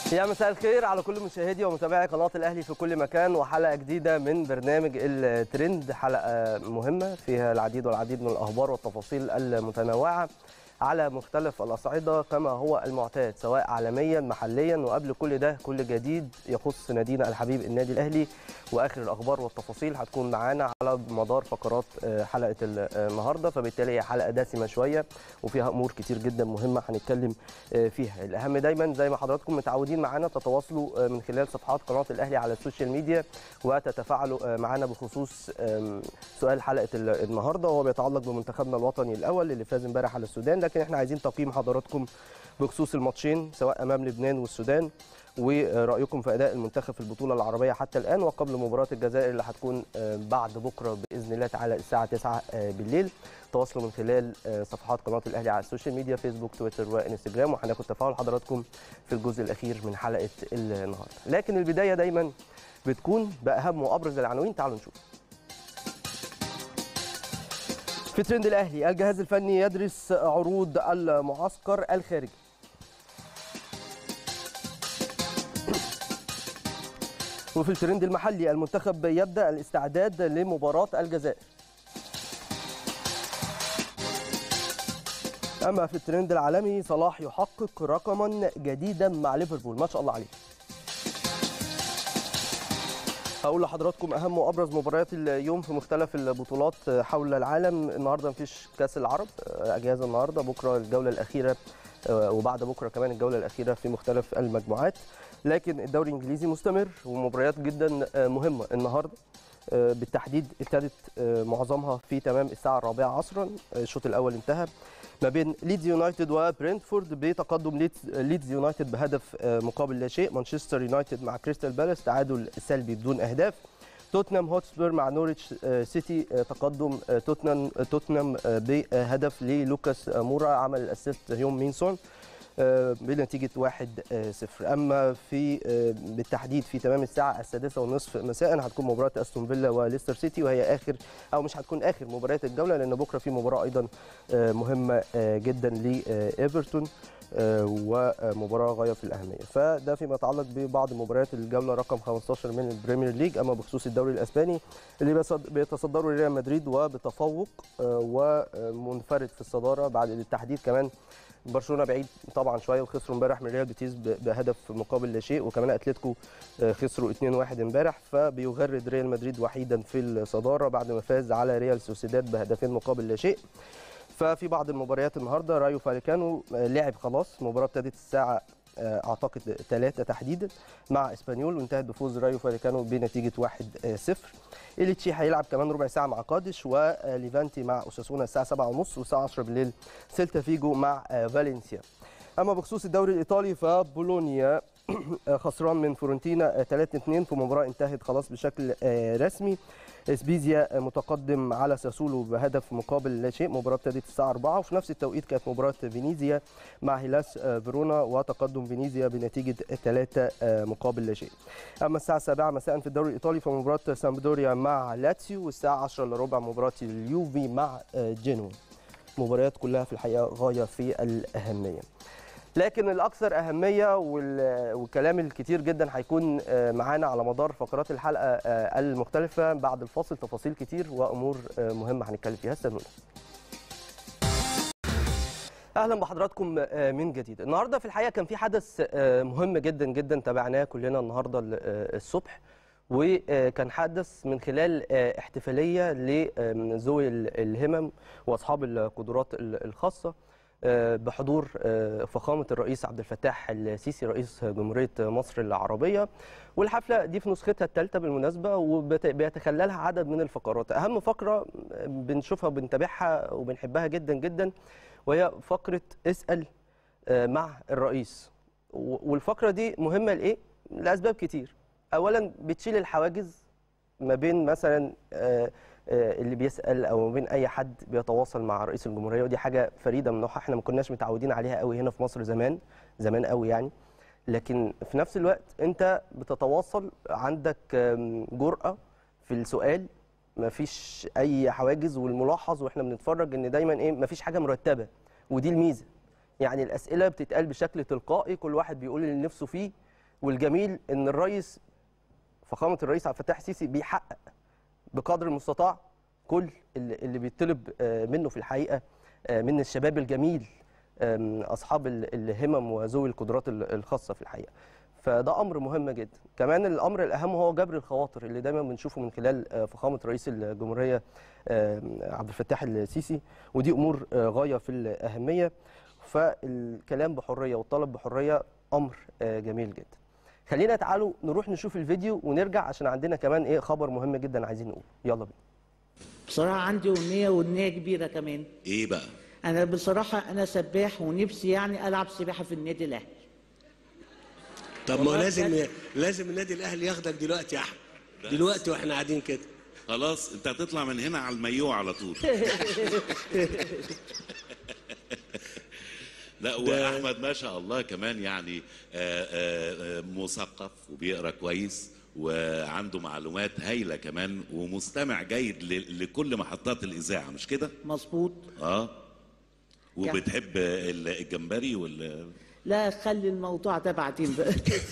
يا مساء الخير على كل مشاهدي ومتابعي قناه الاهلي في كل مكان وحلقه جديده من برنامج الترند حلقه مهمه فيها العديد والعديد من الاخبار والتفاصيل المتنوعه على مختلف الاصعده كما هو المعتاد سواء عالميا محليا وقبل كل ده كل جديد يخص نادينا الحبيب النادي الاهلي واخر الاخبار والتفاصيل هتكون معانا على مدار فقرات حلقه النهارده فبالتالي هي حلقه دسمه شويه وفيها امور كتير جدا مهمه هنتكلم فيها الاهم دايما زي ما حضراتكم متعودين معانا تتواصلوا من خلال صفحات قناه الاهلي على السوشيال ميديا وتتفاعلوا معانا بخصوص سؤال حلقه النهارده وهو بيتعلق بمنتخبنا الوطني الاول اللي فاز امبارح على السودان لكن احنا عايزين تقييم حضراتكم بخصوص الماتشين سواء امام لبنان والسودان ورايكم في اداء المنتخب في البطوله العربيه حتى الان وقبل مباراه الجزائر اللي هتكون بعد بكره باذن الله تعالى الساعه 9 بالليل تواصلوا من خلال صفحات قناه الاهلي على السوشيال ميديا فيسبوك تويتر وانستجرام وهناخد تفاعل حضراتكم في الجزء الاخير من حلقه النهارده لكن البدايه دايما بتكون باهم وابرز العناوين تعالوا نشوف في ترند الاهلي الجهاز الفني يدرس عروض المعسكر الخارجي وفي الترند المحلي المنتخب يبدا الاستعداد لمباراه الجزائر اما في الترند العالمي صلاح يحقق رقما جديدا مع ليفربول ما شاء الله عليه هقول لحضراتكم اهم وابرز مباريات اليوم في مختلف البطولات حول العالم النهارده مفيش كاس العرب اجازه النهارده بكره الجوله الاخيره وبعد بكره كمان الجوله الاخيره في مختلف المجموعات لكن الدوري الانجليزي مستمر ومباريات جدا مهمه النهارده بالتحديد ابتدت معظمها في تمام الساعه الرابعه عصرا الشوط الاول انتهى ما بين ليدز يونايتد وبرنتفورد بتقدم ليدز يونايتد بهدف مقابل لا شيء مانشستر يونايتد مع كريستال بالاس تعادل سلبي بدون اهداف توتنهام هوتسبير مع نوريتش سيتي تقدم توتنهام توتنهام بهدف للوكاس مورا عمل الاسيست يوم مينسون بنتيجه 1-0 اما في بالتحديد في تمام الساعه السادسة ونصف مساء هتكون مباراه استون فيلا وليستر سيتي وهي اخر او مش هتكون اخر مباريات الجوله لان بكره في مباراه ايضا مهمه جدا لايفرتون ومباراه غايه في الاهميه فده فيما يتعلق ببعض مباريات الجوله رقم 15 من البريمير ليج اما بخصوص الدوري الاسباني اللي بيتصدره ريال مدريد وبتفوق ومنفرد في الصداره بعد التحديد كمان برشلونه بعيد طبعا شويه وخسروا امبارح من ريال بيتيس بهدف مقابل لا شيء وكمان اتلتيكو خسروا 2-1 امبارح فبيغرد ريال مدريد وحيدا في الصداره بعد ما فاز على ريال سوسيداد بهدفين مقابل لا شيء ففي بعض المباريات النهارده رايو فاليكانو لعب خلاص المباراه ابتدت الساعه اعتقد ثلاثة تحديدا مع اسبانيول وانتهت بفوز رايو فاليكانو بنتيجه 1-0 إليتشي هيلعب كمان ربع ساعه مع قادش وليفانتي مع اوساسونا الساعه 7:30 والساعه 10 بالليل سيلتا فيجو مع فالنسيا اما بخصوص الدوري الايطالي فبولونيا خسران من فورنتينا 3-2 في مباراه انتهت خلاص بشكل رسمي اسبيزيا متقدم على ساسولو بهدف مقابل لا شيء مباراه ابتدت الساعه 4 وفي نفس التوقيت كانت مباراه فينيزيا مع هيلاس فيرونا وتقدم فينيزيا بنتيجه 3 مقابل لا شيء اما الساعه 7 مساء في الدوري الايطالي فمباراه سامبدوريا مع لاتسيو والساعه 10 الا ربع مباراه اليوفي مع جينوا مباريات كلها في الحقيقه غايه في الاهميه لكن الاكثر اهميه والكلام الكتير جدا هيكون معانا على مدار فقرات الحلقه المختلفه بعد الفاصل تفاصيل كتير وامور مهمه هنتكلم فيها استنونا اهلا بحضراتكم من جديد النهارده في الحقيقه كان في حدث مهم جدا جدا تابعناه كلنا النهارده الصبح وكان حدث من خلال احتفاليه لذوي الهمم واصحاب القدرات الخاصه بحضور فخامة الرئيس عبد الفتاح السيسي رئيس جمهورية مصر العربية والحفلة دي في نسختها الثالثة بالمناسبة وبيتخللها عدد من الفقرات أهم فقرة بنشوفها وبنتابعها وبنحبها جدا جدا وهي فقرة اسأل مع الرئيس والفقرة دي مهمة لإيه؟ لأسباب كتير أولا بتشيل الحواجز ما بين مثلا اللي بيسال او ما بين اي حد بيتواصل مع رئيس الجمهوريه ودي حاجه فريده من نوعها احنا ما كناش متعودين عليها قوي هنا في مصر زمان زمان قوي يعني لكن في نفس الوقت انت بتتواصل عندك جرأه في السؤال ما فيش اي حواجز والملاحظ واحنا بنتفرج ان دايما ايه ما فيش حاجه مرتبه ودي الميزه يعني الاسئله بتتقال بشكل تلقائي كل واحد بيقول اللي نفسه فيه والجميل ان الرئيس فخامه الرئيس عبد الفتاح السيسي بيحقق بقدر المستطاع كل اللي اللي بيطلب آه، منه في الحقيقه آه، من الشباب الجميل آم، اصحاب ال- الهمم وذوي القدرات ال- الخاصه في الحقيقه فده امر مهم جدا كمان الامر الاهم هو جبر الخواطر اللي دايما بنشوفه من خلال آه، فخامه رئيس الجمهوريه آم، عبد الفتاح السيسي ودي امور آه، غايه في الاهميه فالكلام بحريه والطلب بحريه امر آه، جميل جدا خلينا تعالوا نروح نشوف الفيديو ونرجع عشان عندنا كمان ايه خبر مهم جدا عايزين نقوله يلا بينا بصراحة عندي أمنية وأمنية كبيرة كمان ايه بقى أنا بصراحة أنا سباح ونفسي يعني ألعب سباحة في النادي الأهلي طب ما هو والله لازم بجد. لازم النادي الاهلي ياخدك دلوقتي يا احمد دلوقتي واحنا قاعدين كده خلاص انت هتطلع من هنا على المايو على طول لا واحمد ما شاء الله كمان يعني آه، آه، آه، مثقف وبيقرا كويس وعنده معلومات هايله كمان ومستمع جيد ل- لكل محطات الاذاعه مش كده؟ مظبوط اه وبتحب ال- الجمبري وال لا خلي الموضوع ده بعدين بقى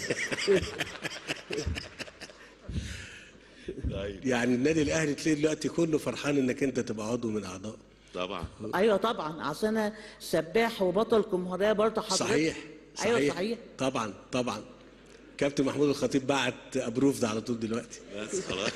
طيب يعني النادي الاهلي تلاقي دلوقتي كله فرحان انك انت تبقى عضو من اعضاء طبعا أيوة طبعا عشان أنا سباح وبطل جمهورية برضه حضرتك صحيح صحيح أيوة صحيح طبعا طبعا كابتن محمود الخطيب بعت ابروف ده على طول دلوقتي بس خلاص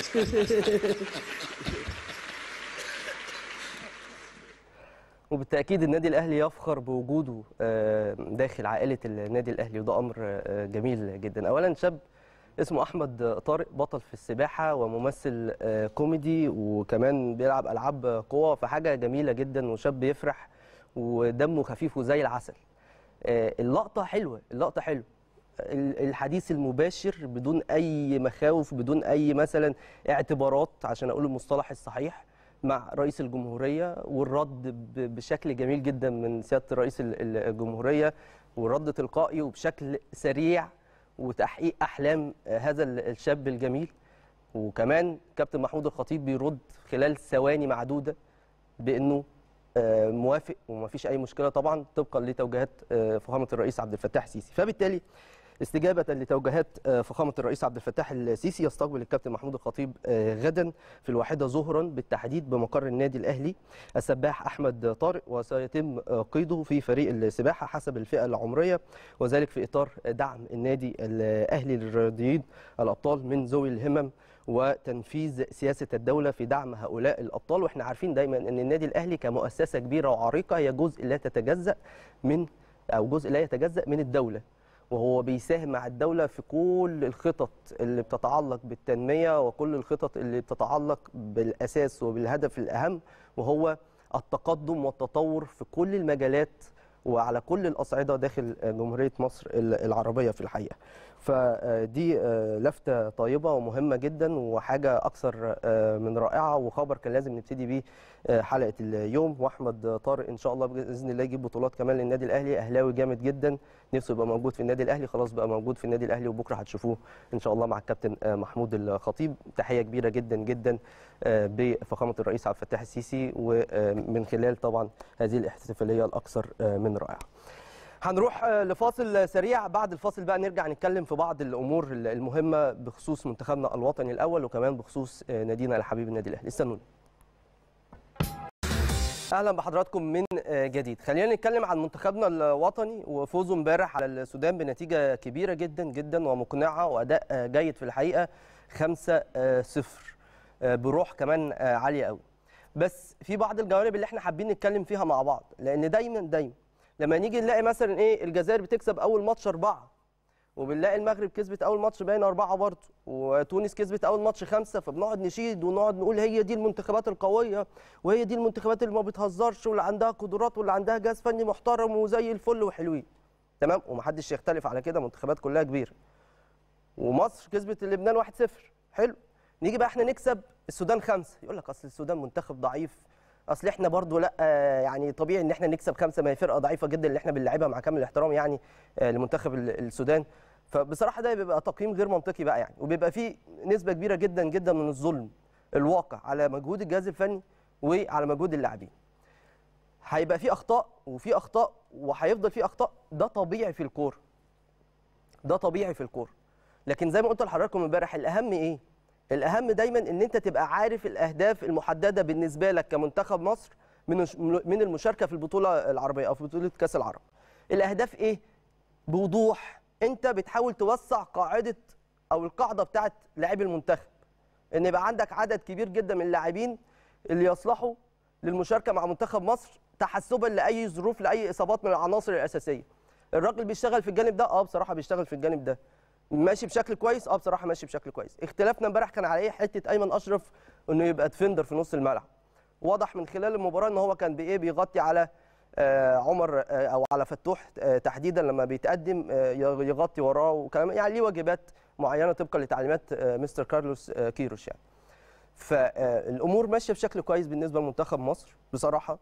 وبالتاكيد النادي الاهلي يفخر بوجوده آه، داخل عائله النادي الاهلي وده امر آه، جميل جدا اولا شاب اسمه احمد طارق بطل في السباحه وممثل آه، كوميدي وكمان بيلعب العاب قوه فحاجه جميله جدا وشاب يفرح ودمه خفيف وزي العسل آه، اللقطه حلوه اللقطه حلوه ال- الحديث المباشر بدون اي مخاوف بدون اي مثلا اعتبارات عشان اقول المصطلح الصحيح مع رئيس الجمهوريه والرد ب- بشكل جميل جدا من سياده رئيس ال- ال- الجمهوريه والرد تلقائي وبشكل سريع وتحقيق احلام آه، هذا ال- الشاب الجميل وكمان كابتن محمود الخطيب بيرد خلال ثواني معدوده بانه آه، موافق ومفيش اي مشكله طبعا طبقا لتوجيهات آه، فخامه الرئيس عبد الفتاح السيسي فبالتالي استجابة لتوجيهات آه، فخامة الرئيس عبد الفتاح السيسي يستقبل الكابتن محمود الخطيب آه، غدا في الواحدة ظهرا بالتحديد بمقر النادي الأهلي السباح أحمد طارق وسيتم آه، قيده في فريق السباحة حسب الفئة العمرية وذلك في إطار دعم النادي الأهلي للرياضيين الأبطال من ذوي الهمم وتنفيذ سياسة الدولة في دعم هؤلاء الأبطال وإحنا عارفين دايما أن النادي الأهلي كمؤسسة كبيرة وعريقة هي جزء لا تتجزأ من أو جزء لا يتجزأ من الدولة وهو بيساهم مع الدولة في كل الخطط اللي بتتعلق بالتنمية وكل الخطط اللي بتتعلق بالأساس وبالهدف الأهم وهو التقدم والتطور في كل المجالات وعلى كل الأصعدة داخل جمهورية مصر العربية في الحقيقة فدي لفتة طيبة ومهمة جدا وحاجة أكثر من رائعة وخبر كان لازم نبتدي بيه حلقة اليوم وأحمد طارق إن شاء الله بإذن الله يجيب بطولات كمان للنادي الأهلي أهلاوي جامد جدا نفسه يبقى موجود في النادي الأهلي خلاص بقى موجود في النادي الأهلي وبكرة هتشوفوه إن شاء الله مع الكابتن محمود الخطيب تحية كبيرة جدا جدا بفخامة الرئيس عبد الفتاح السيسي ومن خلال طبعا هذه الاحتفالية الأكثر من رائعة هنروح لفاصل سريع بعد الفاصل بقى نرجع نتكلم في بعض الامور المهمه بخصوص منتخبنا الوطني الاول وكمان بخصوص نادينا الحبيب النادي الاهلي استنونا اهلا بحضراتكم من جديد خلينا نتكلم عن منتخبنا الوطني وفوزه امبارح على السودان بنتيجه كبيره جدا جدا ومقنعه واداء جيد في الحقيقه 5-0 بروح كمان عاليه قوي بس في بعض الجوانب اللي احنا حابين نتكلم فيها مع بعض لان دايما دايما لما نيجي نلاقي مثلا ايه الجزائر بتكسب اول ماتش اربعه وبنلاقي المغرب كسبت اول ماتش باين اربعه برضه وتونس كسبت اول ماتش خمسه فبنقعد نشيد ونقعد نقول هي دي المنتخبات القويه وهي دي المنتخبات اللي ما بتهزرش واللي عندها قدرات واللي عندها جهاز فني محترم وزي الفل وحلوين تمام ومحدش يختلف على كده منتخبات كلها كبيره ومصر كسبت لبنان 1-0 حلو نيجي بقى احنا نكسب السودان خمسه يقول لك اصل السودان منتخب ضعيف اصل احنا برضو لا يعني طبيعي ان احنا نكسب خمسه ما هي فرقه ضعيفه جدا اللي احنا بنلعبها مع كامل الاحترام يعني لمنتخب السودان فبصراحه ده بيبقى تقييم غير منطقي بقى يعني وبيبقى فيه نسبه كبيره جدا جدا من الظلم الواقع على مجهود الجهاز الفني وعلى مجهود اللاعبين هيبقى في اخطاء وفي اخطاء وهيفضل في اخطاء ده طبيعي في الكوره ده طبيعي في الكوره لكن زي ما قلت لحضراتكم امبارح الاهم ايه الاهم دايما ان انت تبقى عارف الاهداف المحدده بالنسبه لك كمنتخب مصر من من المشاركه في البطوله العربيه او في بطوله كاس العرب الاهداف ايه بوضوح انت بتحاول توسع قاعده او القاعده بتاعت لاعبي المنتخب ان يبقى عندك عدد كبير جدا من اللاعبين اللي يصلحوا للمشاركه مع منتخب مصر تحسبا لاي ظروف لاي اصابات من العناصر الاساسيه الراجل بيشتغل في الجانب ده اه بصراحه بيشتغل في الجانب ده ماشي بشكل كويس اه بصراحه ماشي بشكل كويس اختلافنا امبارح كان على ايه حته ايمن اشرف انه يبقى ديفندر في نص الملعب واضح من خلال المباراه ان هو كان بايه بيغطي على آه عمر آه او على فتوح آه تحديدا لما بيتقدم آه يغطي وراه وكلام يعني ليه واجبات معينه طبقا لتعليمات آه مستر كارلوس آه كيروش يعني فالامور ماشيه بشكل كويس بالنسبه لمنتخب مصر بصراحه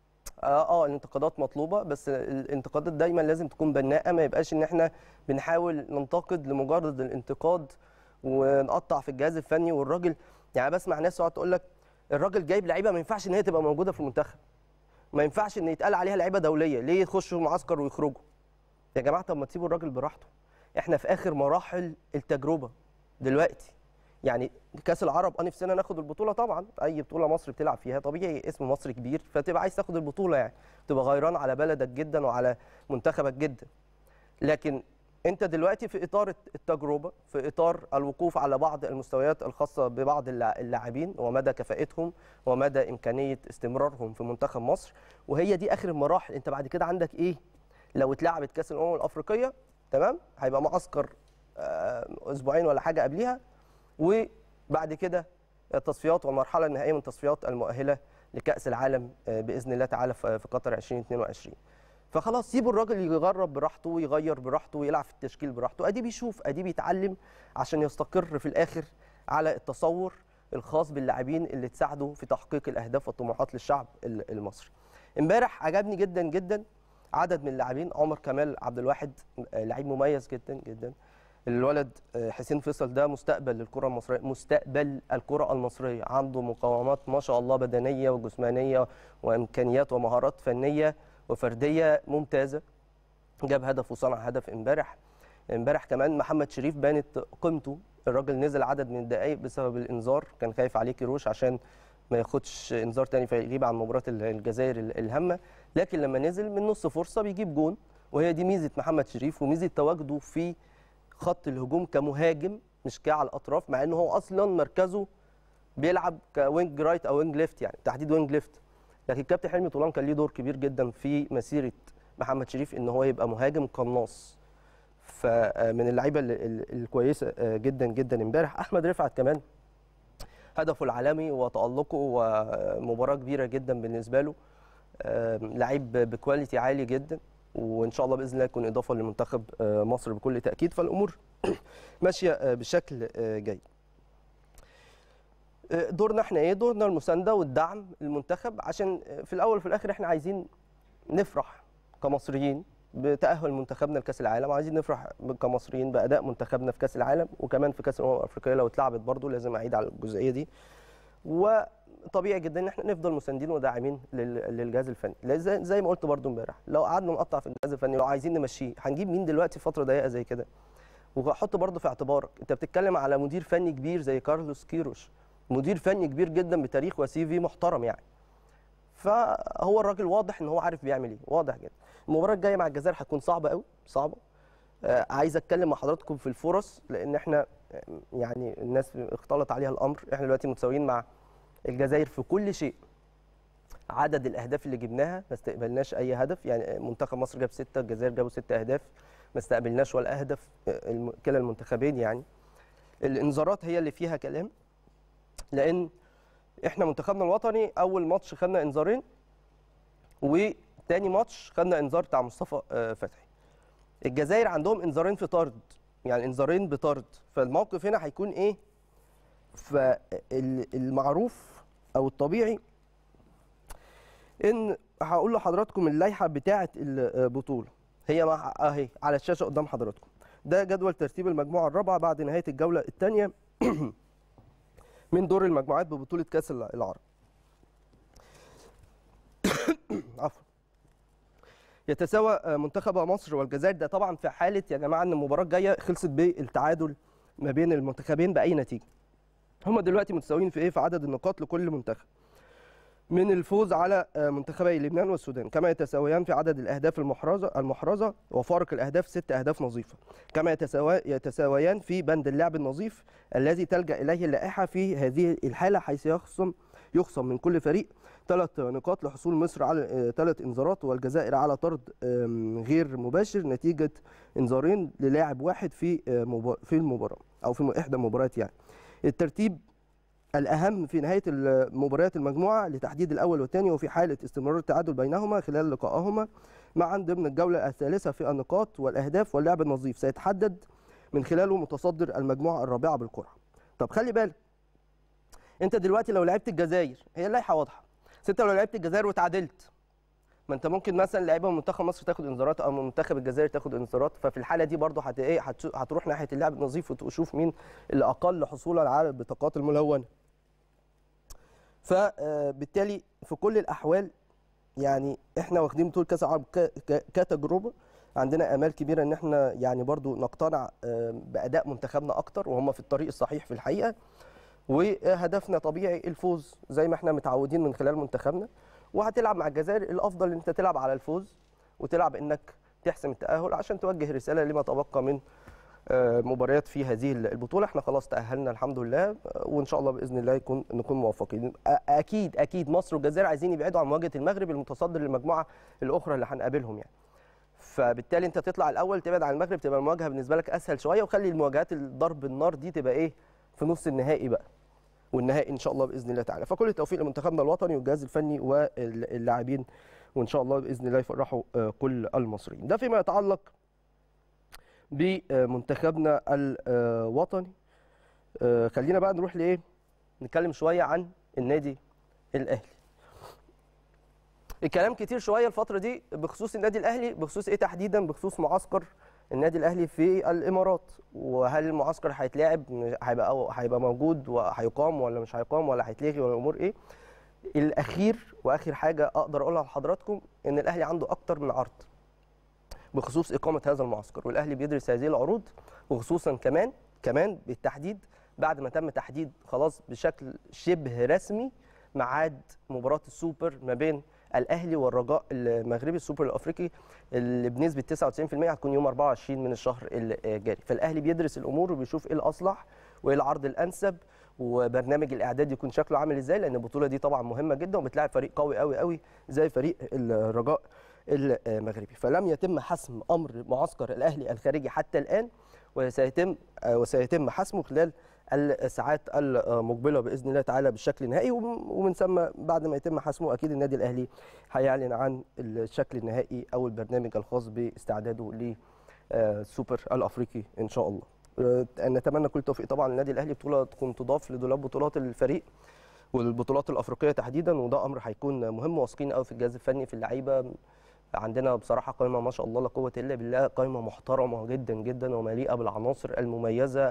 اه اه الانتقادات مطلوبه بس الانتقادات دايما لازم تكون بناءه ما يبقاش ان احنا بنحاول ننتقد لمجرد الانتقاد ونقطع في الجهاز الفني والراجل يعني بسمع ناس تقعد تقول لك الراجل جايب لعيبه ما ينفعش ان هي تبقى موجوده في المنتخب ما ينفعش ان يتقال عليها لعيبه دوليه ليه يخشوا معسكر ويخرجوا يا جماعه طب ما تسيبوا الراجل براحته احنا في اخر مراحل التجربه دلوقتي يعني كاس العرب اه نفسنا ناخد البطوله طبعا اي بطوله مصر بتلعب فيها طبيعي اسم مصر كبير فتبقى عايز تاخد البطوله يعني تبقى غيران على بلدك جدا وعلى منتخبك جدا لكن انت دلوقتي في اطار التجربه في اطار الوقوف على بعض المستويات الخاصه ببعض اللاعبين ومدى كفاءتهم ومدى امكانيه استمرارهم في منتخب مصر وهي دي اخر المراحل انت بعد كده عندك ايه لو اتلعبت كاس الامم الافريقيه تمام هيبقى معسكر اسبوعين ولا حاجه قبليها وبعد كده التصفيات والمرحله النهائيه من التصفيات المؤهله لكاس العالم باذن الله تعالى في قطر 2022 فخلاص سيبوا الراجل يجرب براحته ويغير براحته ويلعب في التشكيل براحته ادي بيشوف ادي بيتعلم عشان يستقر في الاخر على التصور الخاص باللاعبين اللي تساعده في تحقيق الاهداف والطموحات للشعب المصري امبارح عجبني جدا جدا عدد من اللاعبين عمر كمال عبد الواحد لعيب مميز جدا جدا الولد حسين فيصل ده مستقبل للكره المصريه مستقبل الكره المصريه عنده مقاومات ما شاء الله بدنيه وجسمانيه وامكانيات ومهارات فنيه وفرديه ممتازه جاب هدف وصنع هدف امبارح امبارح كمان محمد شريف بانت قيمته الراجل نزل عدد من الدقائق بسبب الانذار كان خايف عليه كيروش عشان ما ياخدش انذار تاني فيغيب عن مباراه الجزائر الهامه لكن لما نزل من نص فرصه بيجيب جون وهي دي ميزه محمد شريف وميزه تواجده في خط الهجوم كمهاجم مش كعلى الاطراف مع انه هو اصلا مركزه بيلعب كوينج رايت او وينج ليفت يعني تحديد وينج ليفت لكن الكابتن حلمي طولان كان ليه دور كبير جدا في مسيره محمد شريف ان هو يبقى مهاجم قناص فمن اللعيبه الكويسه جدا جدا امبارح احمد رفعت كمان هدفه العالمي وتالقه ومباراه كبيره جدا بالنسبه له لعيب بكواليتي عالي جدا وان شاء الله باذن الله يكون اضافه لمنتخب مصر بكل تاكيد فالامور ماشيه بشكل جيد دورنا احنا ايه دورنا المسانده والدعم للمنتخب عشان في الاول وفي الاخر احنا عايزين نفرح كمصريين بتاهل منتخبنا لكاس العالم عايزين نفرح كمصريين باداء منتخبنا في كاس العالم وكمان في كاس الامم الافريقيه لو اتلعبت برضو لازم اعيد على الجزئيه دي وطبيعي جدا ان احنا نفضل مساندين وداعمين للجهاز الفني زي, زي ما قلت برضو امبارح لو قعدنا نقطع في الجهاز الفني لو عايزين نمشيه هنجيب مين دلوقتي في فتره ضيقه زي كده وحط برضو في اعتبارك انت بتتكلم على مدير فني كبير زي كارلوس كيروش مدير فني كبير جدا بتاريخ وسي في محترم يعني فهو الراجل واضح ان هو عارف بيعمل ايه واضح جدا المباراه الجايه مع الجزائر هتكون صعبه قوي صعبه آه عايز اتكلم مع حضراتكم في الفرص لان احنا يعني الناس اختلط عليها الامر احنا دلوقتي متساويين مع الجزائر في كل شيء عدد الاهداف اللي جبناها ما استقبلناش اي هدف يعني منتخب مصر جاب سته الجزائر جابوا ست اهداف ما استقبلناش ولا هدف كلا المنتخبين يعني الانذارات هي اللي فيها كلام لان احنا منتخبنا الوطني اول ماتش خدنا انذارين وتاني ماتش خدنا انذار بتاع مصطفى فتحي الجزائر عندهم انذارين في طرد يعني انذارين بطرد فالموقف هنا هيكون ايه فالمعروف او الطبيعي ان هقول لحضراتكم اللائحه بتاعه البطوله هي مع اهي على الشاشه قدام حضراتكم ده جدول ترتيب المجموعه الرابعه بعد نهايه الجوله الثانيه من دور المجموعات ببطوله كاس العرب عفوا يتساوى منتخب مصر والجزائر ده طبعا في حاله يا جماعه ان المباراه الجايه خلصت بالتعادل ما بين المنتخبين باي نتيجه هم دلوقتي متساويين في ايه في عدد النقاط لكل منتخب من الفوز على منتخبي لبنان والسودان كما يتساويان في عدد الاهداف المحرزه المحرزه وفارق الاهداف ست اهداف نظيفه كما يتساوى يتساويان في بند اللعب النظيف الذي تلجا اليه اللائحه في هذه الحاله حيث يخصم يخصم من كل فريق ثلاث نقاط لحصول مصر على ثلاث انذارات والجزائر على طرد غير مباشر نتيجه انذارين للاعب واحد في في المباراه او في احدى المباريات يعني الترتيب الاهم في نهايه مباريات المجموعه لتحديد الاول والثاني وفي حاله استمرار التعادل بينهما خلال لقائهما معا ضمن الجوله الثالثه في النقاط والاهداف واللعب النظيف سيتحدد من خلاله متصدر المجموعه الرابعه بالقرعه. طب خلي بالك انت دلوقتي لو لعبت الجزائر هي اللائحه واضحه بس انت لو لعبت الجزائر وتعادلت ما انت ممكن مثلا لعيبه من منتخب مصر تاخد انذارات او من منتخب الجزائر تاخد انذارات ففي الحاله دي برضه هت ايه هتروح ناحيه اللعب النظيف وتشوف مين اللي اقل حصولا على البطاقات الملونه فبالتالي في كل الاحوال يعني احنا واخدين بطوله كاس العالم كتجربه عندنا امال كبيره ان احنا يعني برضو نقتنع باداء منتخبنا اكتر وهم في الطريق الصحيح في الحقيقه وهدفنا طبيعي الفوز زي ما احنا متعودين من خلال منتخبنا وهتلعب مع الجزائر الافضل ان انت تلعب على الفوز وتلعب انك تحسم التاهل عشان توجه رساله لما تبقى من مباريات في هذه البطوله احنا خلاص تاهلنا الحمد لله وان شاء الله باذن الله يكون نكون موفقين اكيد اكيد مصر والجزائر عايزين يبعدوا عن مواجهه المغرب المتصدر للمجموعه الاخرى اللي هنقابلهم يعني فبالتالي انت تطلع الاول تبعد عن المغرب تبقى المواجهه بالنسبه لك اسهل شويه وخلي المواجهات الضرب النار دي تبقى ايه في نص النهائي بقى والنهائي ان شاء الله باذن الله تعالى فكل التوفيق لمنتخبنا الوطني والجهاز الفني واللاعبين وان شاء الله باذن الله يفرحوا كل المصريين ده فيما يتعلق بمنتخبنا الوطني خلينا بقى نروح لايه نتكلم شويه عن النادي الاهلي الكلام كتير شويه الفتره دي بخصوص النادي الاهلي بخصوص ايه تحديدا بخصوص معسكر النادي الاهلي في الامارات وهل المعسكر هيتلعب هيبقى هيبقى موجود وهيقام ولا مش هيقام ولا هيتلغي ولا الامور ايه الاخير واخر حاجه اقدر اقولها لحضراتكم ان الاهلي عنده اكتر من عرض بخصوص اقامه هذا المعسكر والاهلي بيدرس هذه العروض وخصوصا كمان كمان بالتحديد بعد ما تم تحديد خلاص بشكل شبه رسمي ميعاد مباراه السوبر ما بين الاهلي والرجاء المغربي السوبر الافريقي اللي بنسبه 99% هتكون يوم 24 من الشهر الجاري فالاهلي بيدرس الامور وبيشوف ايه الاصلح وايه العرض الانسب وبرنامج الاعداد يكون شكله عامل ازاي لان البطوله دي طبعا مهمه جدا وبتلاعب فريق قوي قوي قوي زي فريق الرجاء المغربي فلم يتم حسم امر معسكر الاهلي الخارجي حتى الان وسيتم وسيتم حسمه خلال الساعات المقبله باذن الله تعالى بالشكل النهائي ومن ثم بعد ما يتم حسمه اكيد النادي الاهلي هيعلن عن الشكل النهائي او البرنامج الخاص باستعداده للسوبر الافريقي ان شاء الله. نتمنى كل التوفيق طبعا للنادي الاهلي بطوله تكون تضاف لدولاب بطولات الفريق والبطولات الافريقيه تحديدا وده امر هيكون مهم واثقين قوي في الجهاز الفني في اللعيبه عندنا بصراحه قائمه ما شاء الله لا قوه الا بالله قائمه محترمه جدا جدا ومليئه بالعناصر المميزه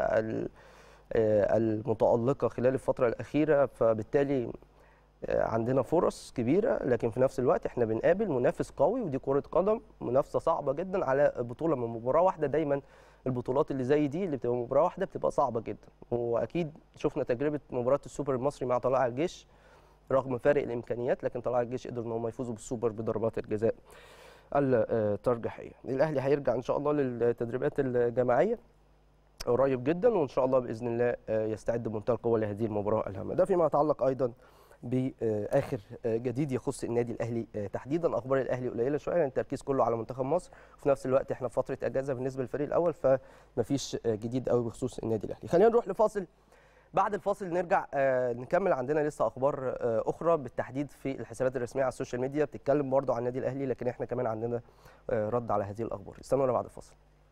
المتالقه خلال الفتره الاخيره فبالتالي عندنا فرص كبيره لكن في نفس الوقت احنا بنقابل منافس قوي ودي كره قدم منافسه صعبه جدا على بطوله من مباراه واحده دايما البطولات اللي زي دي اللي بتبقى مباراه واحده بتبقى صعبه جدا واكيد شفنا تجربه مباراه السوبر المصري مع طلائع الجيش رغم فارق الامكانيات لكن طلائع الجيش قدروا ان هم يفوزوا بالسوبر بضربات الجزاء الترجيحيه الاهلي هيرجع ان شاء الله للتدريبات الجماعيه قريب جدا وان شاء الله باذن الله يستعد بمنتهى القوه لهذه المباراه الهامه ده فيما يتعلق ايضا باخر جديد يخص النادي الاهلي تحديدا اخبار الاهلي قليله شويه لان التركيز كله على منتخب مصر وفي نفس الوقت احنا في فتره اجازه بالنسبه للفريق الاول فمفيش جديد قوي بخصوص النادي الاهلي خلينا نروح لفاصل بعد الفاصل نرجع نكمل عندنا لسه اخبار اخرى بالتحديد في الحسابات الرسميه على السوشيال ميديا بتتكلم برضه عن النادي الاهلي لكن احنا كمان عندنا رد على هذه الاخبار استنونا بعد الفاصل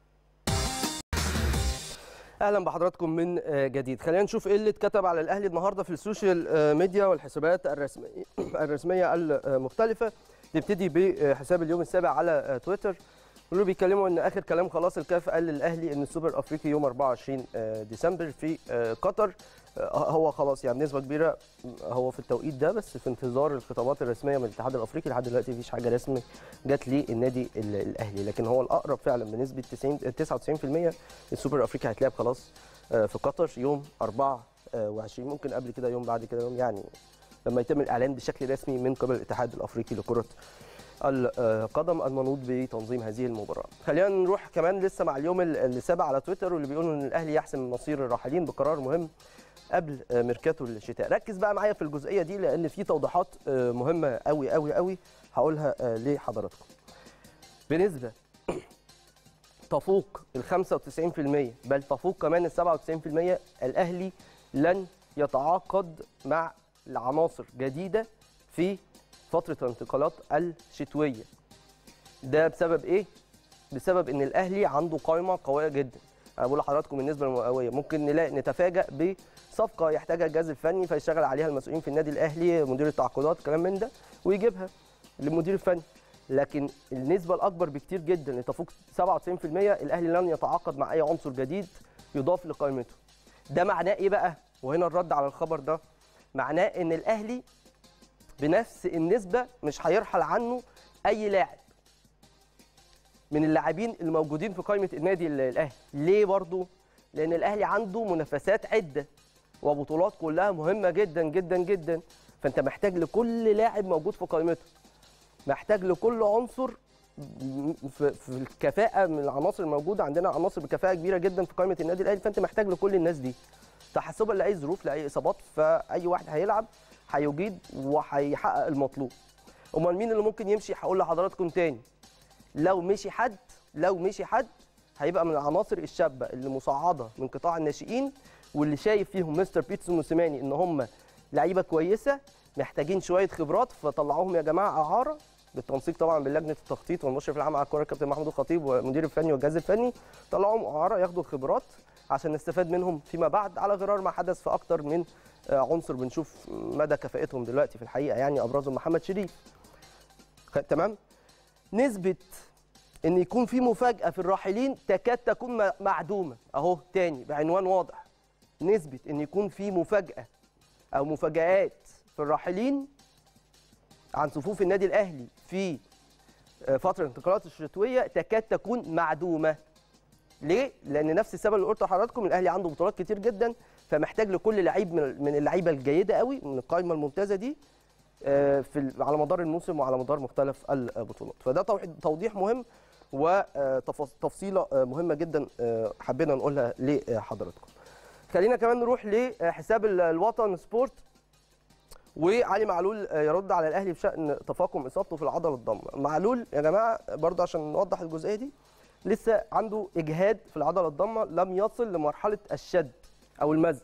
اهلا بحضراتكم من جديد خلينا نشوف ايه اللي اتكتب على الاهلي النهارده في السوشيال ميديا والحسابات الرسميه الرسميه المختلفه نبتدي بحساب اليوم السابع على تويتر كله بيتكلموا ان اخر كلام خلاص الكاف قال للاهلي ان السوبر الافريقي يوم 24 آه، ديسمبر في آه، قطر آه، هو خلاص يعني بنسبه كبيره هو في التوقيت ده بس في انتظار الخطابات الرسميه من الاتحاد الافريقي لحد دلوقتي مفيش حاجه رسمي جت للنادي ال- الاهلي لكن هو الاقرب فعلا بنسبه 90 99% السوبر الافريقي هيتلعب خلاص آه، في قطر يوم 24 ممكن قبل كده يوم بعد كده يوم يعني لما يتم الاعلان بشكل رسمي من قبل الاتحاد الافريقي لكره القدم المنوط بتنظيم هذه المباراه. خلينا نروح كمان لسه مع اليوم ال- اللي سابع على تويتر واللي بيقولوا ان الاهلي يحسم مصير الراحلين بقرار مهم قبل آه، ميركاتو الشتاء. ركز بقى معايا في الجزئيه دي لان في توضيحات آه، مهمه قوي قوي قوي هقولها آه، لحضراتكم. بنسبه تفوق ال 95% بل تفوق كمان ال 97% الاهلي لن يتعاقد مع العناصر جديده في فتره الانتقالات الشتويه. ده بسبب ايه؟ بسبب ان الاهلي عنده قائمه قويه جدا. انا بقول لحضراتكم النسبه المئويه ممكن نلاقي نتفاجئ بصفقه يحتاجها الجهاز الفني فيشتغل عليها المسؤولين في النادي الاهلي مدير التعاقدات كلام من ده ويجيبها للمدير الفني. لكن النسبه الاكبر بكتير جدا اللي تفوق 97% الاهلي لن يتعاقد مع اي عنصر جديد يضاف لقائمته. ده معناه ايه بقى؟ وهنا الرد على الخبر ده معناه ان الاهلي بنفس النسبه مش هيرحل عنه اي لاعب من اللاعبين الموجودين في قائمه النادي ال- الاهلي ليه برضو لان الاهلي عنده منافسات عده وبطولات كلها مهمه جدا جدا جدا فانت محتاج لكل لاعب موجود في قائمته محتاج لكل عنصر في, في الكفاءه من العناصر الموجوده عندنا عناصر بكفاءه كبيره جدا في قائمه النادي الاهلي فانت محتاج لكل الناس دي تحسبا لاي ظروف لاي اصابات فاي واحد هيلعب هيجيد وهيحقق المطلوب امال مين اللي ممكن يمشي هقول لحضراتكم تاني لو مشي حد لو مشي حد هيبقى من العناصر الشابه اللي مصعده من قطاع الناشئين واللي شايف فيهم مستر بيتسو موسيماني ان هم لعيبه كويسه محتاجين شويه خبرات فطلعوهم يا جماعه اعاره بالتنسيق طبعا بلجنه التخطيط والمشرف العام على الكره الكابتن محمود الخطيب والمدير الفني والجهاز الفني طلعوهم اعاره ياخدوا الخبرات عشان نستفاد منهم فيما بعد على غرار ما حدث في اكتر من آه، عنصر بنشوف مدى كفاءتهم دلوقتي في الحقيقه يعني ابرزهم محمد شريف خ- تمام نسبه ان يكون في مفاجاه في الراحلين تكاد تكون م- معدومه اهو تاني بعنوان واضح نسبه ان يكون في مفاجاه او مفاجات في الراحلين عن صفوف النادي الاهلي في آه، فتره الانتقالات الشتويه تكاد تكون معدومه ليه؟ لان نفس السبب اللي قلت لحضراتكم الاهلي عنده بطولات كتير جدا فمحتاج لكل لعيب من من اللعيبه الجيده قوي من القائمه الممتازه دي آه، في ال- على مدار الموسم وعلى مدار مختلف البطولات فده توحيد- توضيح مهم وتفصيله مهمه جدا آه، حبينا نقولها لحضراتكم خلينا كمان نروح لحساب ال- الوطن سبورت وعلي معلول آه، يرد على الاهلي بشان تفاقم اصابته في العضله الضمه معلول يا جماعه برضه عشان نوضح الجزئيه دي لسه عنده اجهاد في العضله الضمه لم يصل لمرحله الشد او المزق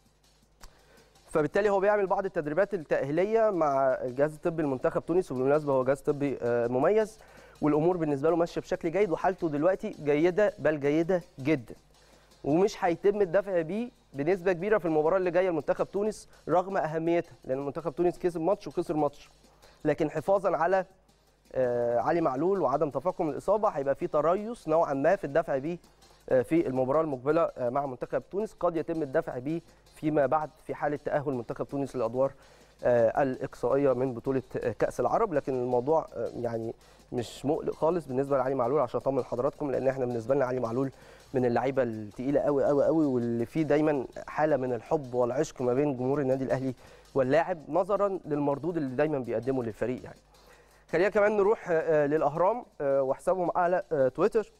فبالتالي هو بيعمل بعض التدريبات التاهيليه مع الجهاز الطبي المنتخب تونس وبالمناسبه هو جهاز طبي آه، مميز والامور بالنسبه له ماشيه بشكل جيد وحالته دلوقتي جيده بل جيده جدا ومش هيتم الدفع بيه بنسبه كبيره في المباراه اللي جايه لمنتخب تونس رغم اهميتها لان منتخب تونس كسب ماتش وخسر ماتش لكن حفاظا على آه، علي معلول وعدم تفاقم الاصابه هيبقى في تريث نوعا ما في الدفع بيه آه، في المباراه المقبله آه، مع منتخب تونس قد يتم الدفع بيه فيما بعد في حاله تاهل منتخب تونس للادوار آه، الاقصائيه من بطوله آه، كاس العرب لكن الموضوع آه، يعني مش مقلق خالص بالنسبه لعلي معلول عشان اطمن حضراتكم لان احنا بالنسبه لنا علي معلول من اللعيبه الثقيله قوي قوي قوي واللي فيه دايما حاله من الحب والعشق ما بين جمهور النادي الاهلي واللاعب نظرا للمردود اللي دايما بيقدمه للفريق يعني خلينا كمان نروح آه، آه، للاهرام آه، وحسابهم على آه، تويتر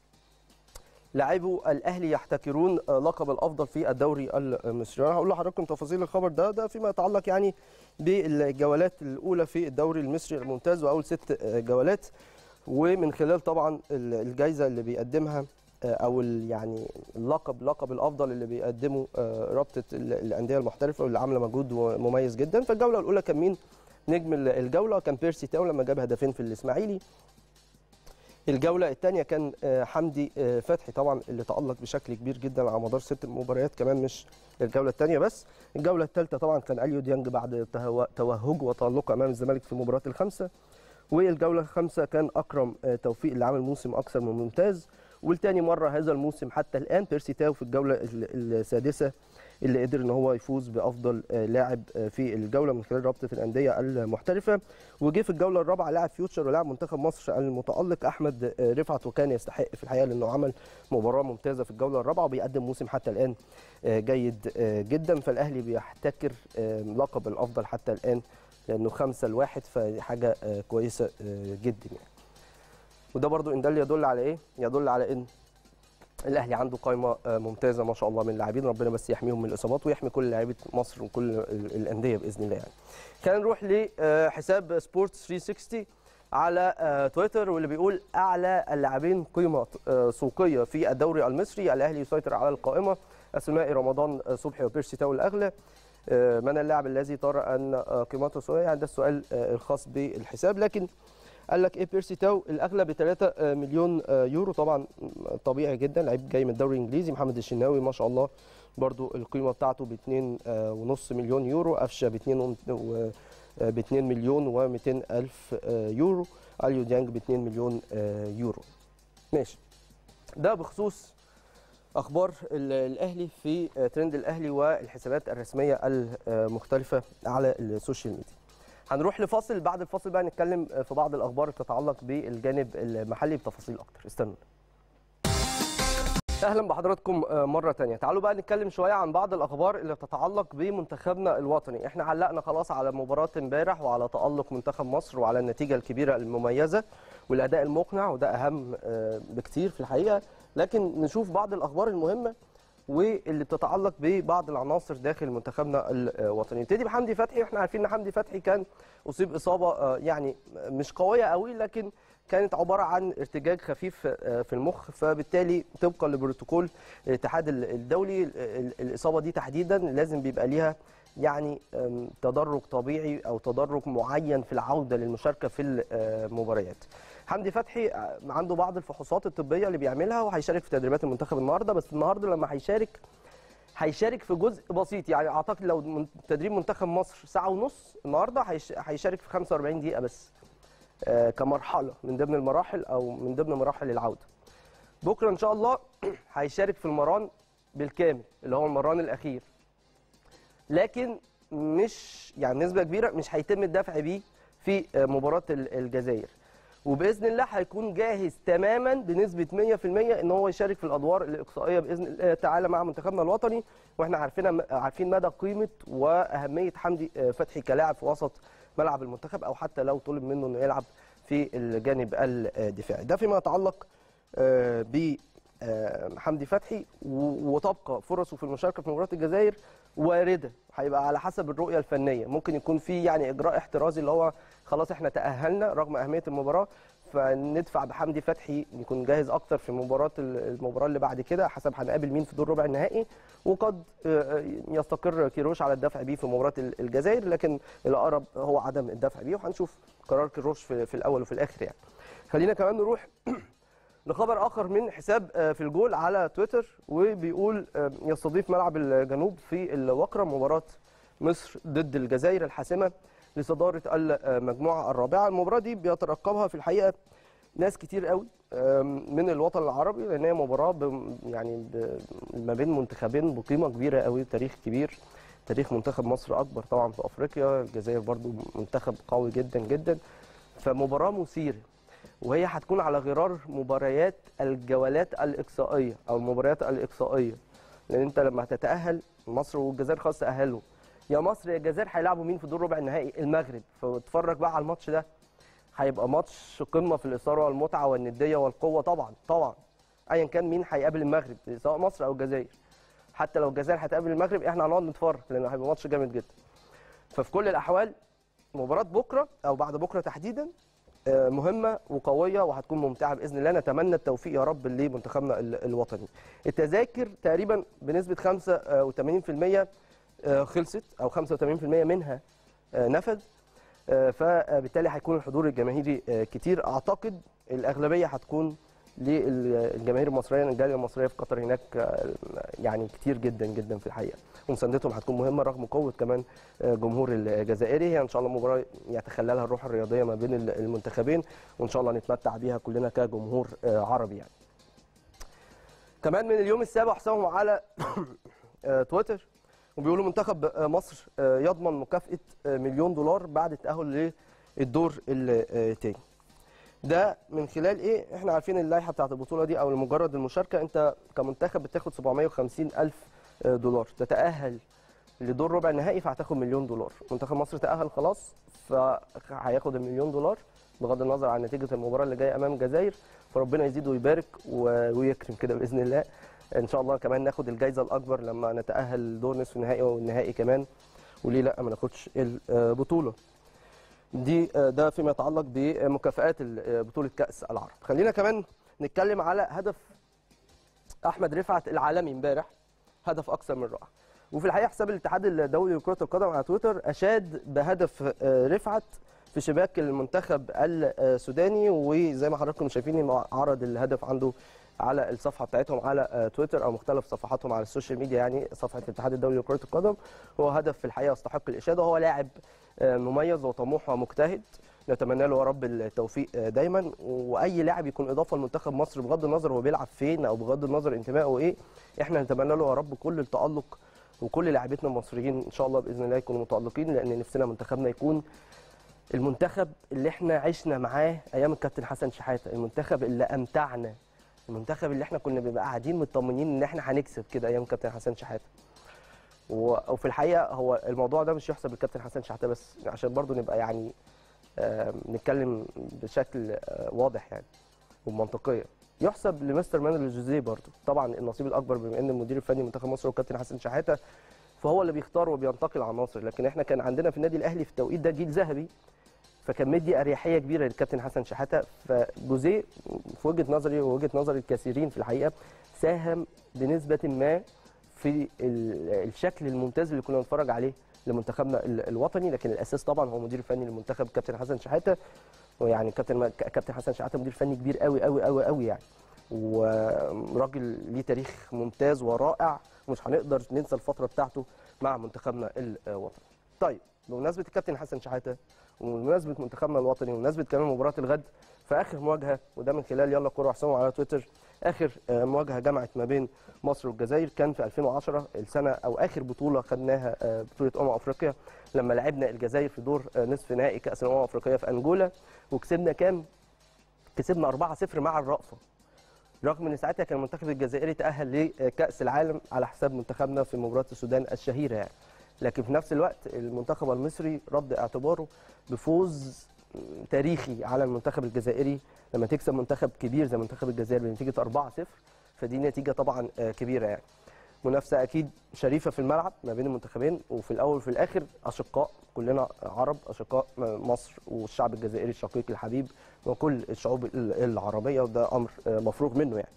لاعبو الاهلي يحتكرون آه، لقب الافضل في الدوري المصري انا هقول لحضراتكم تفاصيل الخبر ده ده فيما يتعلق يعني بالجولات الاولى في الدوري المصري الممتاز واول ست آه، جولات ومن خلال طبعا ال- الجائزه اللي بيقدمها آه، او ال- يعني اللقب لقب الافضل اللي بيقدمه آه، رابطه ال- الانديه المحترفه واللي عامله مجهود مميز جدا فالجوله الاولى كان مين نجم ال- الجوله كان بيرسي تاو لما جاب هدفين في الاسماعيلي الجولة الثانية كان آه، حمدي آه، فتحي طبعا اللي تألق بشكل كبير جدا على مدار ست مباريات كمان مش الجولة الثانية بس الجولة الثالثة طبعا كان أليو ديانج بعد تهو- توهجه وتألقه أمام الزمالك في مباراة الخمسة والجوله الخامسه كان اكرم آه، توفيق اللي عمل موسم اكثر من ممتاز والتاني مره هذا الموسم حتى الان بيرسي تاو في الجوله ال- السادسه اللي قدر ان هو يفوز بافضل آه، لاعب آه، في الجوله من خلال رابطه الانديه المحترفه وجه في الجوله الرابعه لاعب فيوتشر ولاعب منتخب مصر المتالق احمد آه، رفعت وكان يستحق في الحقيقه لانه عمل مباراه ممتازه في الجوله الرابعه وبيقدم موسم حتى الان آه، جيد آه، جدا فالاهلي بيحتكر آه، لقب الافضل حتى الان لانه خمسة لواحد فدي حاجه آه، كويسه آه، جدا يعني وده برضو ان ده اللي يدل على ايه يدل على ان الاهلي عنده قائمه آه، ممتازه ما شاء الله من اللاعبين ربنا بس يحميهم من الاصابات ويحمي كل لعيبه مصر وكل ال- الانديه باذن الله يعني خلينا نروح لحساب سبورتس 360 على آه، تويتر واللي بيقول اعلى اللاعبين قيمه آه، سوقيه في الدوري المصري الاهلي يسيطر على القائمه اسماء رمضان آه، صبحي وبيرسي تاو الاغلى آه، من اللاعب الذي ترى ان آه، قيمته سوقيه يعني ده السؤال آه، الخاص بالحساب لكن قال لك ايه بيرسي تاو الاغلى ب 3 مليون آه، يورو طبعا طبيعي جدا لعيب جاي من الدوري الانجليزي محمد الشناوي ما شاء الله برضو القيمه بتاعته ب 2.5 مليون يورو قفشه ب 2 ب 2 مليون و200 الف آه، يورو اليو ديانج ب 2 مليون آه، يورو ماشي ده بخصوص اخبار ال- الاهلي في آه، ترند الاهلي والحسابات الرسميه المختلفه على السوشيال ميديا هنروح لفاصل بعد الفاصل بقى نتكلم في بعض الاخبار اللي تتعلق بالجانب المحلي بتفاصيل اكتر استنوا اهلا بحضراتكم مره تانية تعالوا بقى نتكلم شويه عن بعض الاخبار اللي تتعلق بمنتخبنا الوطني احنا علقنا خلاص على مباراه امبارح وعلى تالق منتخب مصر وعلى النتيجه الكبيره المميزه والاداء المقنع وده اهم آه، بكتير في الحقيقه لكن نشوف بعض الاخبار المهمه واللي بتتعلق ببعض العناصر داخل منتخبنا الوطني نبتدي بحمدي فتحي واحنا عارفين ان حمدي فتحي كان اصيب اصابه آه، يعني مش قويه قوي لكن كانت عباره عن ارتجاج خفيف آه، في المخ فبالتالي طبقا لبروتوكول الاتحاد الدولي ال- ال- الاصابه دي تحديدا لازم بيبقى ليها يعني آم، تدرج طبيعي او تدرج معين في العوده للمشاركه في المباريات حمدي فتحي آه، عنده بعض الفحوصات الطبيه اللي بيعملها وهيشارك في تدريبات المنتخب النهارده بس النهارده لما هيشارك هيشارك في جزء بسيط يعني اعتقد لو من- تدريب منتخب مصر ساعه ونص النهارده هيش- هيشارك في 45 دقيقه بس آه، كمرحله من ضمن المراحل او من ضمن مراحل العوده بكره ان شاء الله هيشارك في المران بالكامل اللي هو المران الاخير لكن مش يعني نسبه كبيره مش هيتم الدفع بيه في آه، مباراه ال- الجزائر وباذن الله هيكون جاهز تماما بنسبه 100% ان هو يشارك في الادوار الاقصائيه باذن الله تعالى مع منتخبنا الوطني واحنا عارفين عارفين مدى قيمه واهميه حمدي آه، فتحي كلاعب في وسط ملعب المنتخب او حتى لو طلب منه انه يلعب في الجانب الدفاعي ده فيما يتعلق آه، ب آه، حمدي فتحي و- وتبقى فرصه في المشاركه في مباراه الجزائر وارده هيبقى على حسب الرؤيه الفنيه ممكن يكون في يعني اجراء احترازي اللي هو خلاص احنا تاهلنا رغم اهميه المباراه فندفع بحمدي فتحي يكون جاهز اكتر في مباراه ال- المباراه اللي بعد كده حسب هنقابل مين في دور ربع النهائي وقد آه، يستقر كيروش على الدفع بيه في مباراه ال- الجزائر لكن الاقرب هو عدم الدفع بيه وهنشوف قرار كيروش في, في الاول وفي الاخر يعني خلينا كمان نروح لخبر اخر من حساب آه، في الجول على تويتر وبيقول آه، يستضيف ملعب الجنوب في الوقرة مباراة مصر ضد الجزائر الحاسمة لصدارة المجموعة الرابعة المباراة دي بيترقبها في الحقيقة ناس كتير قوي آم، من الوطن العربي لان هي مباراه ب- يعني ب- ما بين منتخبين بقيمه كبيره قوي تاريخ كبير تاريخ منتخب مصر اكبر طبعا في افريقيا الجزائر برضو منتخب قوي جدا جدا فمباراه مثيره وهي هتكون على غرار مباريات الجولات الاقصائيه او المباريات الاقصائيه لان انت لما هتتاهل مصر والجزائر خلاص تاهلوا يا مصر يا الجزائر هيلعبوا مين في دور ربع النهائي المغرب فاتفرج بقى على الماتش ده هيبقى ماتش قمه في الاثاره والمتعه والنديه والقوه طبعا طبعا ايا كان مين هيقابل المغرب سواء مصر او الجزائر حتى لو الجزائر هتقابل المغرب احنا هنقعد نتفرج لانه هيبقى ماتش جامد جدا ففي كل الاحوال مباراه بكره او بعد بكره تحديدا آه، مهمه وقويه وهتكون ممتعه باذن الله نتمنى التوفيق يا رب لمنتخبنا ال- الوطني التذاكر تقريبا بنسبه 85% آه، خلصت او 85% منها آه، نفذ آه، فبالتالي هيكون الحضور الجماهيري آه، كتير اعتقد الاغلبيه هتكون للجماهير المصريه الجاليه المصريه في قطر هناك آه، يعني كتير جدا جدا في الحقيقه ومساندتهم هتكون مهمه رغم قوه كمان آه، جمهور الجزائري هي ان شاء الله مباراه يتخللها الروح الرياضيه ما بين المنتخبين وان شاء الله نتمتع بيها كلنا كجمهور آه، عربي يعني كمان من اليوم السابع حسابهم على آه، تويتر وبيقولوا منتخب آه، مصر آه، يضمن مكافأة آه، مليون دولار بعد التأهل للدور الثاني ده من خلال ايه احنا عارفين اللائحه بتاعت البطوله دي او لمجرد المشاركه انت كمنتخب بتاخد 750 الف آه، دولار تتاهل لدور ربع النهائي فهتاخد مليون دولار منتخب مصر تاهل خلاص فهياخد المليون دولار بغض النظر عن نتيجه المباراه اللي جايه امام الجزائر فربنا يزيد ويبارك و- ويكرم كده باذن الله ان شاء الله كمان ناخد الجائزه الاكبر لما نتاهل دور نصف النهائي والنهائي كمان وليه لا ما ناخدش البطوله دي آه، ده فيما يتعلق بمكافآت ال- آه، بطولة كأس العرب خلينا كمان نتكلم على هدف أحمد رفعت العالمي امبارح هدف أكثر من رائع وفي الحقيقة حساب الاتحاد الدولي لكرة القدم على تويتر أشاد بهدف آه، رفعت في شباك المنتخب السوداني وزي ما حضراتكم شايفين إنه عرض الهدف عنده على الصفحه بتاعتهم على آه، تويتر او مختلف صفحاتهم على السوشيال ميديا يعني صفحه الاتحاد الدولي لكره القدم هو هدف في الحقيقه يستحق الاشاده وهو لاعب آه، مميز وطموح ومجتهد نتمنى له يا رب التوفيق آه، دايما واي لاعب يكون اضافه لمنتخب مصر بغض النظر هو بيلعب فين او بغض النظر انتمائه ايه احنا نتمنى له يا رب كل التالق وكل لاعبتنا المصريين ان شاء الله باذن الله يكونوا متالقين لان نفسنا منتخبنا يكون المنتخب اللي احنا عشنا معاه ايام الكابتن حسن شحاته المنتخب اللي امتعنا المنتخب اللي احنا كنا بنبقى قاعدين مطمنين ان احنا هنكسب كده ايام الكابتن حسن شحاته و- وفي الحقيقه هو الموضوع ده مش يحسب للكابتن حسن شحاته بس عشان برضو نبقى يعني آم، نتكلم بشكل آه، واضح يعني وبمنطقيه يحسب لمستر مانويل جوزيه برضو طبعا النصيب الاكبر بما ان المدير الفني منتخب مصر هو الكابتن حسن شحاته فهو اللي بيختار وبينتقي العناصر لكن احنا كان عندنا في النادي الاهلي في التوقيت ده جيل ذهبي فكان مدي اريحيه كبيره للكابتن حسن شحاته فجوزيه في وجهه نظري ووجهه نظر الكثيرين في الحقيقه ساهم بنسبه ما في ال- الشكل الممتاز اللي كنا بنتفرج عليه لمنتخبنا ال- الوطني لكن الاساس طبعا هو مدير الفني للمنتخب كابتن حسن شحاته ويعني كابتن كابتن حسن شحاته مدير فني كبير قوي قوي قوي قوي يعني وراجل ليه تاريخ ممتاز ورائع ومش هنقدر ننسى الفتره بتاعته مع منتخبنا الوطني. طيب بمناسبه الكابتن حسن شحاته وبمناسبه منتخبنا الوطني وبمناسبه كمان مباراه الغد في اخر مواجهه وده من خلال يلا كوره حسام على تويتر اخر آه، مواجهه جمعت ما بين مصر والجزائر كان في 2010 السنه او اخر بطوله خدناها آه، بطوله امم افريقيا لما لعبنا الجزائر في دور آه، نصف نهائي كاس الامم الافريقيه في انجولا وكسبنا كام؟ كسبنا 4-0 مع الرأفه رغم ان ساعتها كان المنتخب الجزائري تاهل لكاس العالم على حساب منتخبنا في مباراه السودان الشهيره يعني لكن في نفس الوقت المنتخب المصري رد اعتباره بفوز تاريخي على المنتخب الجزائري لما تكسب منتخب كبير زي منتخب الجزائر بنتيجه 4-0 فدي نتيجه طبعا آه، كبيره يعني منافسه اكيد شريفه في الملعب ما بين المنتخبين وفي الاول وفي الاخر اشقاء كلنا عرب اشقاء مصر والشعب الجزائري الشقيق الحبيب وكل الشعوب ال- العربيه وده امر آه، مفروغ منه يعني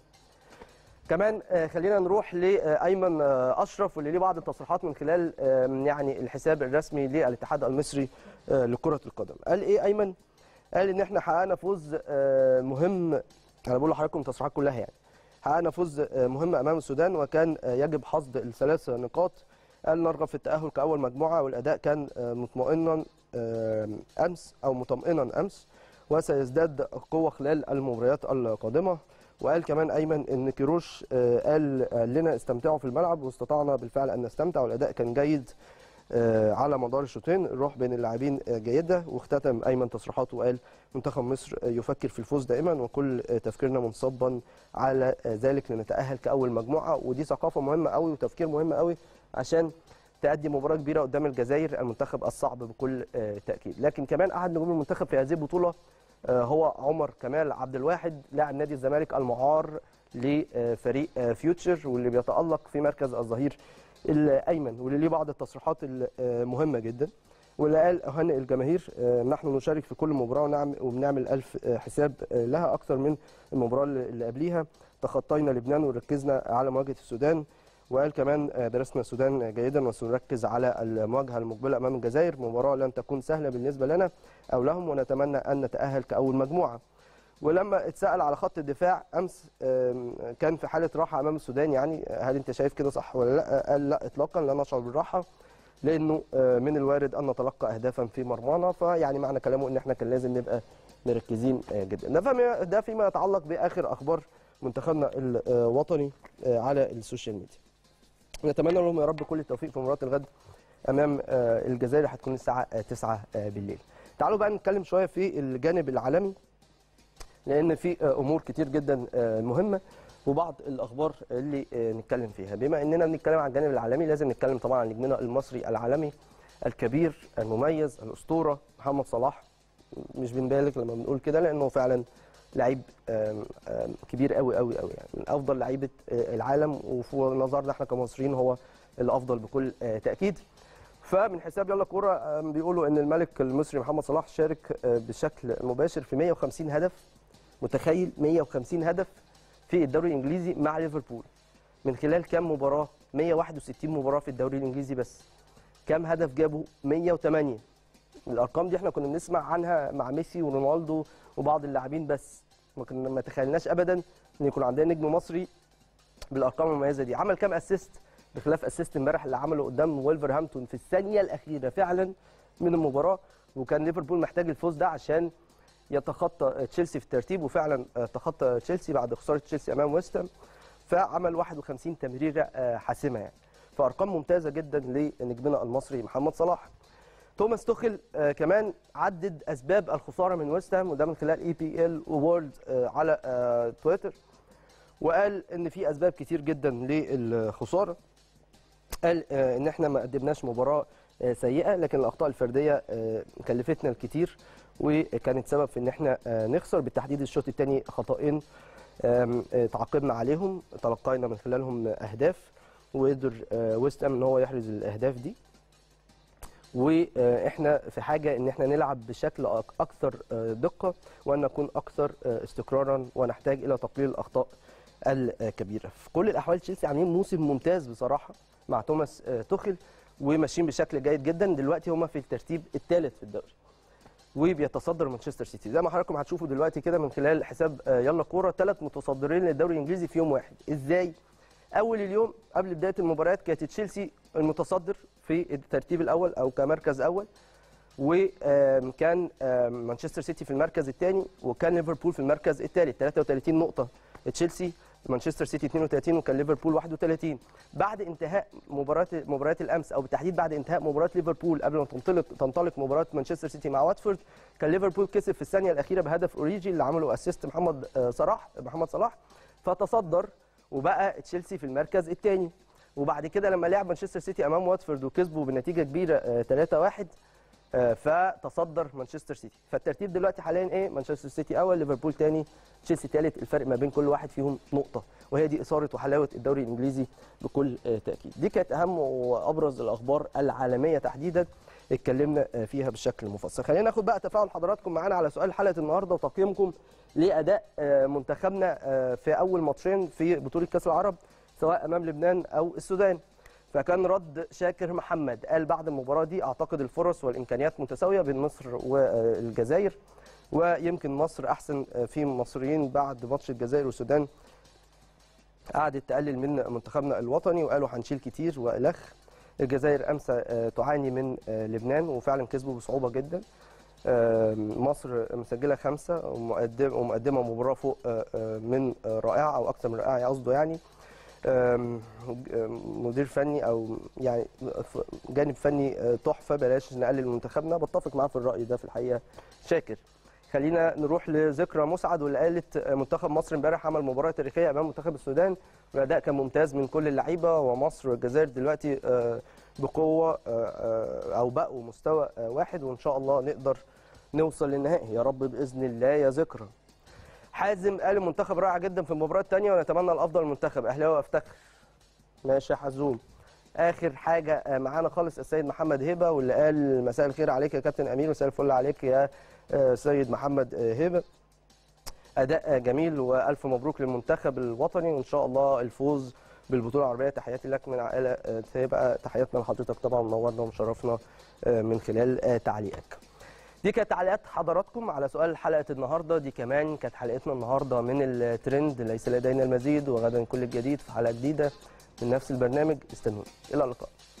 كمان آه، خلينا نروح لايمن آه، اشرف واللي ليه بعض التصريحات من خلال آه، يعني الحساب الرسمي للاتحاد المصري آه، لكره القدم قال ايه ايمن قال ان احنا حققنا فوز آه، مهم انا بقول لحضراتكم التصريحات كلها يعني حققنا فوز آه، مهم امام السودان وكان آه، يجب حصد الثلاث نقاط قال نرغب في التاهل كاول مجموعه والاداء كان آه، مطمئنا آه، امس او مطمئنا امس وسيزداد قوه خلال المباريات القادمه وقال كمان ايمن ان كيروش آه، قال قال لنا استمتعوا في الملعب واستطعنا بالفعل ان نستمتع والاداء كان جيد آه، على مدار الشوطين الروح بين اللاعبين آه، جيده واختتم ايمن تصريحاته وقال منتخب مصر آه، يفكر في الفوز دائما وكل آه، تفكيرنا منصبا على آه، ذلك لنتاهل كاول مجموعه ودي ثقافه مهمه قوي وتفكير مهم قوي عشان تأدي مباراة كبيرة قدام الجزائر المنتخب الصعب بكل آه، تأكيد لكن كمان أحد نجوم المنتخب في هذه البطولة آه، هو عمر كمال عبد الواحد لاعب نادي الزمالك المعار لفريق آه، فيوتشر واللي بيتألق في مركز الظهير الأيمن واللي ليه بعض التصريحات المهمة جدا واللي قال أهنئ الجماهير آه، نحن نشارك في كل مباراة ونعم- وبنعمل ألف آه، حساب آه، لها أكثر من المباراة اللي اللي قبليها تخطينا لبنان وركزنا على مواجهة السودان وقال كمان آه، درسنا السودان جيدا وسنركز على المواجهه المقبله امام الجزائر مباراه لن تكون سهله بالنسبه لنا او لهم ونتمنى ان نتاهل كاول مجموعه ولما اتسال على خط الدفاع امس آم، كان في حاله راحه امام السودان يعني هل انت شايف كده صح ولا لا قال لا اطلاقا لا نشعر بالراحه لانه آه، من الوارد ان نتلقى اهدافا في مرمانا فيعني معنى كلامه ان احنا كان لازم نبقى مركزين آه، جدا ده فيما ده فيما يتعلق باخر اخبار منتخبنا الوطني آه، على السوشيال ميديا نتمنى لهم يا رب كل التوفيق في مباراه الغد امام آه، الجزائر هتكون الساعه آه، 9 آه، بالليل تعالوا بقى نتكلم شويه في الجانب العالمي لان في آه، امور كتير جدا آه، مهمه وبعض الاخبار اللي آه، نتكلم فيها بما اننا بنتكلم عن الجانب العالمي لازم نتكلم طبعا عن نجمنا المصري العالمي الكبير المميز الاسطوره محمد صلاح مش بنبالغ لما بنقول كده لانه فعلا لعيب آم، آم، كبير قوي قوي قوي يعني من افضل لعيبه آه، العالم وفي نظرنا احنا كمصريين هو الافضل بكل آه، تاكيد فمن حساب يلا كوره آم، بيقولوا ان الملك المصري محمد صلاح شارك آه، بشكل مباشر في 150 هدف متخيل 150 هدف في الدوري الانجليزي مع ليفربول من خلال كام مباراه 161 مباراه في الدوري الانجليزي بس كام هدف جابوا 108 الارقام دي احنا كنا بنسمع عنها مع ميسي ورونالدو وبعض اللاعبين بس ما كنا ما تخيلناش ابدا ان يكون عندنا نجم مصري بالارقام المميزه دي عمل كام اسيست بخلاف اسيست امبارح اللي عمله قدام وولفرهامبتون في الثانيه الاخيره فعلا من المباراه وكان ليفربول محتاج الفوز ده عشان يتخطى تشيلسي في الترتيب وفعلا آه، تخطى تشيلسي بعد خساره تشيلسي امام ويست هام فعمل 51 تمريره آه، حاسمه يعني فارقام ممتازه جدا لنجمنا المصري محمد صلاح توماس توخل آه، كمان عدد اسباب الخساره من ويست هام وده من خلال اي بي ال وورلد آه، على آه، تويتر وقال ان في اسباب كتير جدا للخساره قال آه، ان احنا ما قدمناش مباراه آه، سيئه لكن الاخطاء الفرديه آه، كلفتنا الكتير وكانت سبب في ان احنا آه، نخسر بالتحديد الشوط الثاني خطأين آم، آه، تعاقبنا عليهم تلقينا من خلالهم اهداف وقدر آه، ويست هام ان هو يحرز الاهداف دي واحنا في حاجه ان احنا نلعب بشكل أك- اكثر آه، دقه وان نكون اكثر آه، استقرارا ونحتاج الى تقليل الاخطاء الكبيره في كل الاحوال تشيلسي عاملين موسم ممتاز بصراحه مع توماس آه، توخل وماشيين بشكل جيد جدا دلوقتي هم في الترتيب الثالث في الدوري وبيتصدر مانشستر سيتي زي ما حضراتكم هتشوفوا دلوقتي كده من خلال حساب آه، يلا كوره ثلاث متصدرين للدوري الانجليزي في يوم واحد ازاي اول اليوم قبل بدايه المباريات كانت تشيلسي المتصدر في الترتيب الاول او كمركز اول وكان مانشستر سيتي في المركز الثاني وكان ليفربول في المركز الثالث 33 نقطه تشيلسي مانشستر سيتي 32 وكان ليفربول 31 بعد انتهاء مباراه مباريات الامس او بالتحديد بعد انتهاء مباراه ليفربول قبل ما تنطلق تنطلق مباراه مانشستر سيتي مع واتفورد كان ليفربول كسب في الثانيه الاخيره بهدف اوريجي اللي عمله اسيست محمد آه، صلاح محمد صلاح فتصدر وبقى تشيلسي في المركز الثاني وبعد كده لما لعب مانشستر سيتي امام واتفورد وكسبوا بنتيجه كبيره آه، 3-1 آه، فتصدر مانشستر سيتي فالترتيب دلوقتي حاليا ايه مانشستر سيتي اول ليفربول ثاني تشيلسي ثالث الفرق ما بين كل واحد فيهم نقطه وهي دي اثاره وحلاوه الدوري الانجليزي بكل آه، تاكيد دي كانت اهم وابرز الاخبار العالميه تحديدا اتكلمنا آه، فيها بشكل مفصل خلينا ناخد بقى تفاعل حضراتكم معانا على سؤال حلقه النهارده وتقييمكم لاداء آه، منتخبنا آه، في اول ماتشين في بطوله كاس العرب سواء امام لبنان او السودان فكان رد شاكر محمد قال بعد المباراه دي اعتقد الفرص والامكانيات متساويه بين مصر والجزائر ويمكن مصر احسن في مصريين بعد ماتش الجزائر والسودان قعدت تقلل من منتخبنا الوطني وقالوا هنشيل كتير والخ الجزائر امس آه، تعاني من آه، لبنان وفعلا كسبوا بصعوبه جدا آه، مصر مسجله خمسه ومقدم ومقدمه مباراه فوق آه، آه، من آه، رائعه او اكثر من رائعه قصده يعني آم، آم، مدير فني او يعني ف- جانب فني آه، تحفه بلاش نقلل منتخبنا بتفق معاه في الراي ده في الحقيقه شاكر خلينا نروح لذكرى مسعد واللي قالت آه، منتخب مصر امبارح عمل مباراه تاريخيه امام منتخب السودان والاداء كان ممتاز من كل اللعيبه ومصر والجزائر دلوقتي آه، بقوه آه، آه، او بقوا مستوى آه، واحد وان شاء الله نقدر نوصل للنهائي يا رب باذن الله يا ذكرى حازم قال المنتخب رائع جدا في المباراه الثانيه ونتمنى الافضل للمنتخب اهلاوي وافتخر ماشي يا حزوم اخر حاجه آه، معانا خالص السيد محمد هبه واللي قال مساء الخير عليك يا كابتن امير مساء الفل عليك يا آه، سيد محمد آه، هبه اداء آه، جميل والف مبروك للمنتخب الوطني وان شاء الله الفوز بالبطوله العربيه تحياتي لك من عائله آه، هبه تحياتنا لحضرتك طبعا منورنا ومشرفنا آه، من خلال آه، تعليقك دي كانت تعليقات حضراتكم على سؤال حلقه النهارده دي كمان كانت حلقتنا النهارده من الترند ليس لدينا المزيد وغدا كل الجديد في حلقه جديده من نفس البرنامج استنوني الى اللقاء